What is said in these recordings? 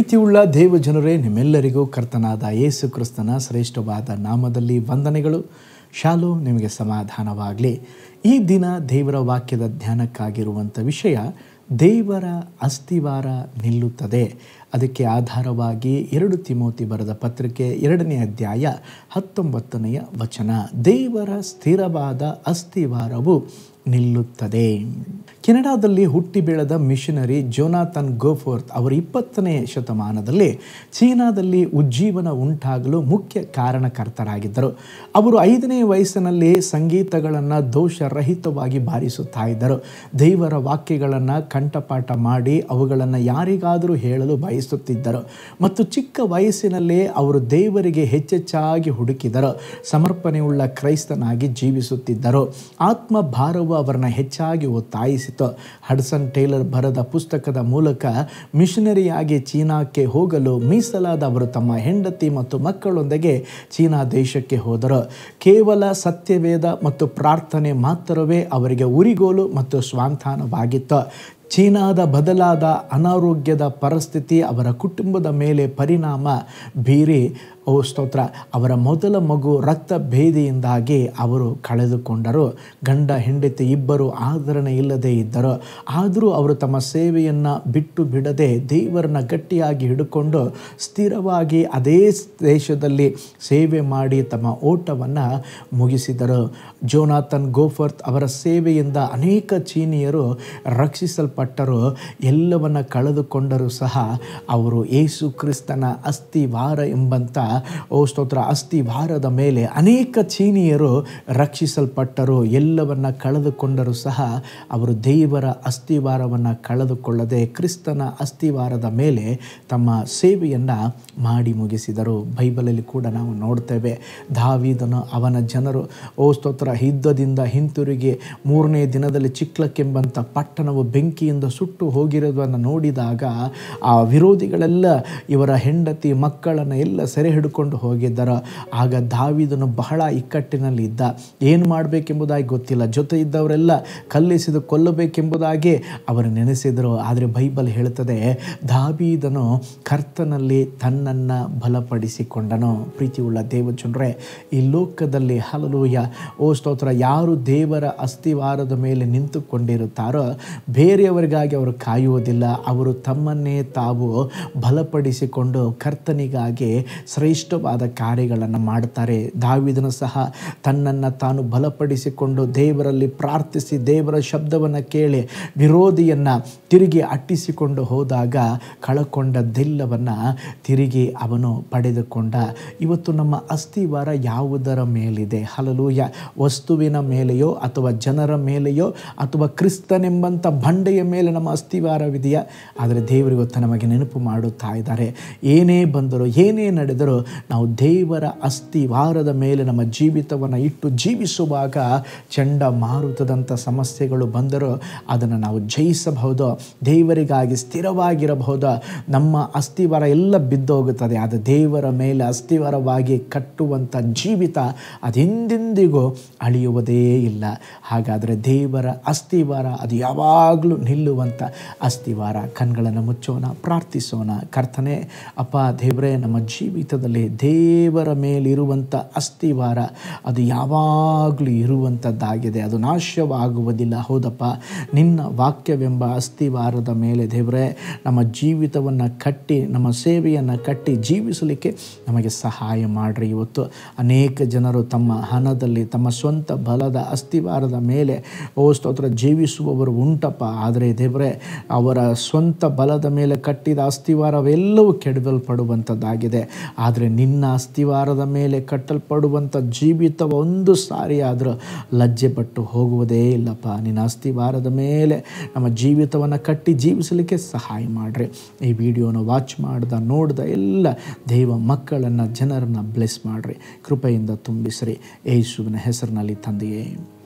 ಪ್ರೀತಿಯುಳ್ಳ ದೇವ ಜನರೇ ನಿಮ್ಮೆಲ್ಲರಿಗೂ ಕರ್ತನಾದ ಯೇಸು ಕ್ರಿಸ್ತನ ಶ್ರೇಷ್ಠವಾದ ನಾಮದಲ್ಲಿ ವಂದನೆಗಳು ಶಾಲು ನಿಮಗೆ ಸಮಾಧಾನವಾಗಲಿ ಈ ದಿನ ದೇವರ ವಾಕ್ಯದ ಧ್ಯಾನಕ್ಕಾಗಿರುವಂಥ ವಿಷಯ ದೇವರ ಅಸ್ಥಿವಾರ ನಿಲ್ಲುತ್ತದೆ ಅದಕ್ಕೆ ಆಧಾರವಾಗಿ ಎರಡು ತಿಮೋತಿ ಬರೆದ ಪತ್ರಿಕೆ ಎರಡನೇ ಅಧ್ಯಾಯ ಹತ್ತೊಂಬತ್ತನೆಯ ವಚನ ದೇವರ ಸ್ಥಿರವಾದ ಅಸ್ಥಿವಾರವು ನಿಲ್ಲುತ್ತದೆ ಕೆನಡಾದಲ್ಲಿ ಹುಟ್ಟಿ ಬೆಳೆದ ಮಿಷನರಿ ಜೋನಾಥನ್ ಗೋಫೋರ್ತ್ ಅವರು ಇಪ್ಪತ್ತನೇ ಶತಮಾನದಲ್ಲಿ ಚೀನಾದಲ್ಲಿ ಉಜ್ಜೀವನ ಉಂಟಾಗಲು ಮುಖ್ಯ ಕಾರಣಕರ್ತರಾಗಿದ್ದರು ಅವರು ಐದನೇ ವಯಸ್ಸಿನಲ್ಲಿ ಸಂಗೀತಗಳನ್ನು ದೋಷರಹಿತವಾಗಿ ಬಾರಿಸುತ್ತಾ ಇದ್ದರು ದೇವರ ವಾಕ್ಯಗಳನ್ನು ಕಂಠಪಾಠ ಮಾಡಿ ಅವುಗಳನ್ನು ಯಾರಿಗಾದರೂ ಹೇಳಲು ಬಯಸುತ್ತಿದ್ದರು ಮತ್ತು ಚಿಕ್ಕ ವಯಸ್ಸಿನಲ್ಲೇ ಅವರು ದೇವರಿಗೆ ಹೆಚ್ಚೆಚ್ಚಾಗಿ ಹುಡುಕಿದರು ಸಮರ್ಪಣೆಯುಳ್ಳ ಕ್ರೈಸ್ತನಾಗಿ ಜೀವಿಸುತ್ತಿದ್ದರು ಆತ್ಮ ಭಾರವು ಅವರನ್ನು ಹೆಚ್ಚಾಗಿ ಒತ್ತಾಯಿಸಿತು ಹಡ್ಸನ್ ಟೇಲರ್ ಬರೆದ ಪುಸ್ತಕದ ಮೂಲಕ ಮಿಷನರಿಯಾಗಿ ಚೀನಾಕ್ಕೆ ಹೋಗಲು ಮೀಸಲಾದ ಅವರು ತಮ್ಮ ಹೆಂಡತಿ ಮತ್ತು ಮಕ್ಕಳೊಂದಿಗೆ ಚೀನಾ ದೇಶಕ್ಕೆ ಹೋದರು ಕೇವಲ ಸತ್ಯವೇದ ಮತ್ತು ಪ್ರಾರ್ಥನೆ ಮಾತ್ರವೇ ಅವರಿಗೆ ಉರಿಗೋಲು ಮತ್ತು ಸ್ವಾಂತಾನವಾಗಿತ್ತು ಚೀನಾದ ಬದಲಾದ ಅನಾರೋಗ್ಯದ ಪರಿಸ್ಥಿತಿ ಅವರ ಕುಟುಂಬದ ಮೇಲೆ ಪರಿಣಾಮ ಬೀರಿ ಓ ಸ್ತೋತ್ರ ಅವರ ಮೊದಲ ಮಗು ರಕ್ತ ಭೇದಿಯಿಂದಾಗಿ ಅವರು ಕಳೆದುಕೊಂಡರು ಗಂಡ ಹೆಂಡತಿ ಇಬ್ಬರು ಆದರಣೆ ಇಲ್ಲದೆ ಇದ್ದರು ಆದರೂ ಅವರು ತಮ್ಮ ಸೇವೆಯನ್ನು ಬಿಟ್ಟು ಬಿಡದೆ ದೇವರನ್ನ ಗಟ್ಟಿಯಾಗಿ ಹಿಡ್ಕೊಂಡು ಸ್ಥಿರವಾಗಿ ಅದೇ ದೇಶದಲ್ಲಿ ಸೇವೆ ಮಾಡಿ ತಮ್ಮ ಓಟವನ್ನು ಮುಗಿಸಿದರು ಜೋನಾಥನ್ ಗೋಫರ್ತ್ ಅವರ ಸೇವೆಯಿಂದ ಅನೇಕ ಚೀನಿಯರು ರಕ್ಷಿಸಲ್ಪಟ್ಟರು ಎಲ್ಲವನ್ನ ಕಳೆದುಕೊಂಡರೂ ಸಹ ಅವರು ಏಸು ಕ್ರಿಸ್ತನ ಅಸ್ಥಿವಾರ ಎಂಬಂಥ ಓ ಸ್ತೋತ್ರ ಅಸ್ಥಿವಾರದ ಮೇಲೆ ಅನೇಕ ಚೀನಿಯರು ರಕ್ಷಿಸಲ್ಪಟ್ಟರು ಎಲ್ಲವನ್ನ ಕಳೆದುಕೊಂಡರೂ ಸಹ ಅವರು ದೇವರ ಅಸ್ಥಿವಾರವನ್ನು ಕಳೆದುಕೊಳ್ಳದೆ ಕ್ರಿಸ್ತನ ಅಸ್ಥಿವಾರದ ಮೇಲೆ ತಮ್ಮ ಸೇವೆಯನ್ನು ಮಾಡಿ ಮುಗಿಸಿದರು ಬೈಬಲಲ್ಲಿ ಕೂಡ ನಾವು ನೋಡ್ತೇವೆ ದಾವಿದನು ಅವನ ಜನರು ಓ ಸ್ತೋತ್ರ ಯುದ್ಧದಿಂದ ಹಿಂತಿರುಗಿ ಮೂರನೇ ದಿನದಲ್ಲಿ ಚಿಕ್ಲಕ್ಕೆಂಬಂಥ ಪಟ್ಟಣವು ಬೆಂಕಿಯಿಂದ ಸುಟ್ಟು ಹೋಗಿರೋದನ್ನು ನೋಡಿದಾಗ ಆ ವಿರೋಧಿಗಳೆಲ್ಲ ಇವರ ಹೆಂಡತಿ ಮಕ್ಕಳನ್ನು ಎಲ್ಲ ಸೆರೆ ಹಿಡ್ಕೊಂಡು ಹೋಗಿದ್ದರು ಆಗ ದಾವಿದನು ಬಹಳ ಇಕ್ಕಟ್ಟಿನಲ್ಲಿ ಇದ್ದ ಏನು ಮಾಡಬೇಕೆಂಬುದಾಗಿ ಗೊತ್ತಿಲ್ಲ ಜೊತೆ ಇದ್ದವರೆಲ್ಲ ಕಲ್ಲಿಸಿದು ಕೊಲ್ಲಬೇಕೆಂಬುದಾಗಿ ಅವರು ನೆನೆಸಿದರು ಆದರೆ ಬೈಬಲ್ ಹೇಳ್ತದೆ ದಾವೀದನು ಕರ್ತನಲ್ಲಿ ತನ್ನನ್ನು ಬಲಪಡಿಸಿಕೊಂಡನು ಪ್ರೀತಿಯುಳ್ಳ ದೇವಜನರೇ ಈ ಲೋಕದಲ್ಲಿ ಹಲಲೂಯ ಓ ಸ್ತೋತ್ರ ಯಾರು ದೇವರ ಅಸ್ಥಿವಾರದ ಮೇಲೆ ನಿಂತುಕೊಂಡಿರುತ್ತಾರೋ ಬೇರೆಯವರಿಗಾಗಿ ಅವರು ಕಾಯುವುದಿಲ್ಲ ಅವರು ತಮ್ಮನ್ನೇ ತಾವು ಬಲಪಡಿಸಿಕೊಂಡು ಕರ್ತನಿಗಾಗಿ ಶ್ರೇಷ್ಠವಾದ ಕಾರ್ಯಗಳನ್ನು ಮಾಡ್ತಾರೆ ದಾವಿದನು ಸಹ ತನ್ನನ್ನು ತಾನು ಬಲಪಡಿಸಿಕೊಂಡು ದೇವರಲ್ಲಿ ಪ್ರಾರ್ಥಿಸಿ ದೇವರ ಶಬ್ದವನ್ನು ಕೇಳಿ ವಿರೋಧಿಯನ್ನು ತಿರುಗಿ ಅಟ್ಟಿಸಿಕೊಂಡು ಹೋದಾಗ ಕಳಕೊಂಡದ್ದೆಲ್ಲವನ್ನು ತಿರುಗಿ ಅವನು ಪಡೆದುಕೊಂಡ ಇವತ್ತು ನಮ್ಮ ಅಸ್ಥಿವಾರ ಯಾವುದರ ಮೇಲಿದೆ ಹಲಲೂಯ ವಸ್ತುವಿನ ಮೇಲೆಯೋ ಅಥವಾ ಜನರ ಮೇಲೆಯೋ ಅಥವಾ ಕ್ರಿಸ್ತನೆಂಬಂಥ ಬಂಡೆಯ ಮೇಲೆ ನಮ್ಮ ಅಸ್ಥಿವಾರವಿದೆಯಾ ಆದರೆ ದೇವರು ಇವತ್ತು ನಮಗೆ ನೆನಪು ಮಾಡುತ್ತಾ ಇದ್ದಾರೆ ಏನೇ ಬಂದರೂ ಏನೇ ನಡೆದರೂ ನಾವು ದೇವರ ಅಸ್ಥಿವಾರದ ಮೇಲೆ ನಮ್ಮ ಜೀವಿತವನ್ನು ಇಟ್ಟು ಜೀವಿಸುವಾಗ ಚಂಡ ಮಾರುತದಂಥ ಸಮಸ್ಯೆಗಳು ಬಂದರೂ ಅದನ್ನು ನಾವು ಜಯಿಸಬಹುದು ದೇವರಿಗಾಗಿ ಸ್ಥಿರವಾಗಿರಬಹುದು ನಮ್ಮ ಅಸ್ಥಿವಾರ ಎಲ್ಲ ಬಿದ್ದೋಗುತ್ತದೆ ಅದು ದೇವರ ಮೇಲೆ ಅಸ್ಥಿವಾರವಾಗಿ ಕಟ್ಟುವಂಥ ಜೀವಿತ ಅದೆಂದೆಂದಿಗೂ ಅಳಿಯುವುದೇ ಇಲ್ಲ ಹಾಗಾದರೆ ದೇವರ ಅಸ್ಥಿವಾರ ಅದು ಯಾವಾಗಲೂ ನಿಲ್ಲುವಂಥ ಅಸ್ಥಿವಾರ ಕಣ್ಗಳನ್ನು ಮುಚ್ಚೋಣ ಪ್ರಾರ್ಥಿಸೋಣ ಕರ್ತನೆ ಅಪ್ಪ ದೇವರೇ ನಮ್ಮ ಜೀವಿತದಲ್ಲಿ ದೇವರ ಮೇಲಿರುವಂಥ ಅಸ್ಥಿವಾರ ಅದು ಯಾವಾಗಲೂ ಇರುವಂಥದ್ದಾಗಿದೆ ಅದು ನಾಶವಾಗುವುದಿಲ್ಲ ಹೌದಪ್ಪ ನಿನ್ನ ವಾಕ್ಯವೆಂಬ ಅಸ್ಥಿವಾರದ ಮೇಲೆ ದೇವರೇ ನಮ್ಮ ಜೀವಿತವನ್ನು ಕಟ್ಟಿ ನಮ್ಮ ಸೇವೆಯನ್ನು ಕಟ್ಟಿ ಜೀವಿಸಲಿಕ್ಕೆ ನಮಗೆ ಸಹಾಯ ಮಾಡಿರಿ ಇವತ್ತು ಅನೇಕ ಜನರು ತಮ್ಮ ಹಣದಲ್ಲಿ ತಮ್ಮ ಸ್ವಂತ ಬಲದ ಅಸ್ಥಿವಾರದ ಮೇಲೆ ಓ ಸ್ತೋತ್ರ ಜೀವಿಸುವವರು ಉಂಟಪ್ಪ ಆದರೆ ದೇವರೇ ಅವರ ಸ್ವಂತ ಬಲದ ಮೇಲೆ ಕಟ್ಟಿದ ಅಸ್ಥಿವಾರವೆಲ್ಲವೂ ಕೆಡವಲ್ಪಡುವಂಥದ್ದಾಗಿದೆ ಆದರೆ ನಿನ್ನ ಅಸ್ಥಿವಾರದ ಮೇಲೆ ಕಟ್ಟಲ್ಪಡುವಂಥ ಜೀವಿತ ಒಂದು ಸಾರಿ ಆದರೂ ಲಜ್ಜೆ ಪಟ್ಟು ಹೋಗುವುದೇ ಇಲ್ಲಪ್ಪ ನಿನ್ನ ಅಸ್ಥಿವಾರದ ಮೇಲೆ ನಮ್ಮ ಜೀವಿತವನ್ನು ಕಟ್ಟಿ ಜೀವಿಸಲಿಕ್ಕೆ ಸಹಾಯ ಮಾಡಿರಿ ಈ ವಿಡಿಯೋನ ವಾಚ್ ಮಾಡ್ದ ನೋಡ್ದ ಎಲ್ಲ ದೇವ ಮಕ್ಕಳನ್ನು ಜನರನ್ನು ಬ್ಲೆಸ್ ಮಾಡಿರಿ ಕೃಪೆಯಿಂದ ತುಂಬಿಸ್ರಿ ಯೇಸುವಿನ ಹೆಸರಿನಲ್ಲಿ ತಂದೆಯೇ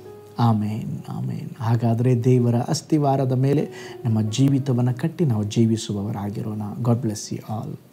ಆಮೇನ್ ಆಮೇನ್ ಹಾಗಾದರೆ ದೇವರ ಅಸ್ಥಿವಾರದ ಮೇಲೆ ನಮ್ಮ ಜೀವಿತವನ್ನು ಕಟ್ಟಿ ನಾವು ಜೀವಿಸುವವರಾಗಿರೋಣ ಗಾಡ್ ಬ್ಲೆಸ್ ಯು ಆಲ್